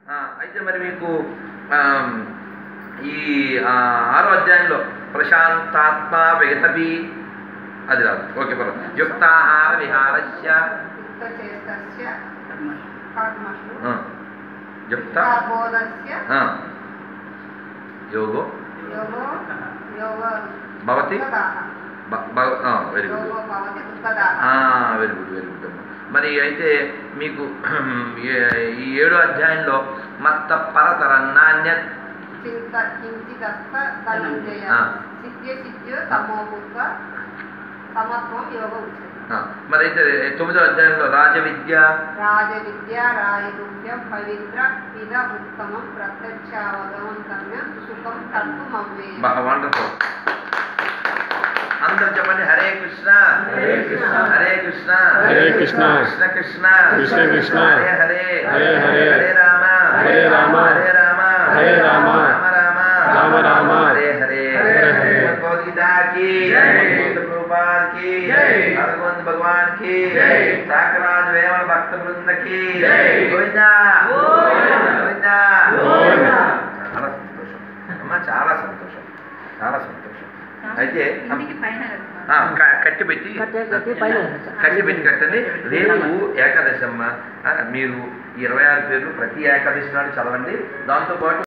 ఆ, అయితే మరి మీకు ఆమ్, ఈ ఆ, ఆరో అధ్యాయంలో ప్రశాంతాత్మ విగతపి అది రాదు ఓకే పర్వ యుక్తాహార విహారస్య యుక్తచేష్టస్య కర్మషు ఆ, యుక్త బోధస్య ఆ, యోగో యోగో యోగ భవతి దుఃఖదాహ. వెరీ గుడ్ యోగో భవతి దుఃఖదాహ వెరీ గుడ్ వెరీ గుడ్ మరి అయితే మీకు ఏ- ఈ ఏడో అధ్యాయంలో మత్త పరతర నాణ్యత్ చింత కించిదస్త ధనంజయ ఆ. సిద్ధ్య సిద్ధ్యో సమోభూత్వ సమత్వం యోగ ఉచ్యతే ఆ, మరి అయితే తొమ్మిదో అధ్యాయంలో రాజ విద్య రాజ విద్య రాయరుభ్య పవిత్ర ఇద ఉత్తమం ప్రత్యక్షావగమంతమ్య సుఖం కర్తుం అవ్వేయం వండర్ఫుల్ అందరు చెప్పండి హరే కృష్ణ హరే కృష్ణ. హరే కృష్ణ హరే కృష్ణ. కృష్ణ కృష్ణ కృష్ణ కృష్ణ. హరే హరే హరే హరే. హరే రామ హరే రామ. హరే రామ హరే రామ. రామ రామ రామ రామ. హరే హరే హరే హరే. భగవద్గీత की జై. భగవంత ప్రభుపాద్ की జై. భగవంత భగవాన్ की జై. సాకరాజ్ వేమన భక్త బృంద की జై. గోవిందా గోవిందా. గోవిందా గోవిందా. చాలా సంతోషం అమ్మా చాలా సంతోషం చాలా సంతోషం అయితే ఇంటికి పైన కడతారు. ఆ, క- కట్టి పెట్టి కట్టే కట్టి పైన కట్టి పెట్టి కట్టండి రేపు ఏకాదశి అమ్మ ఆ, మీరు ఇరవై ఆరు పేర్లు ప్రతి ఏకాదశి నాడు చదవండి దాంతోపాటు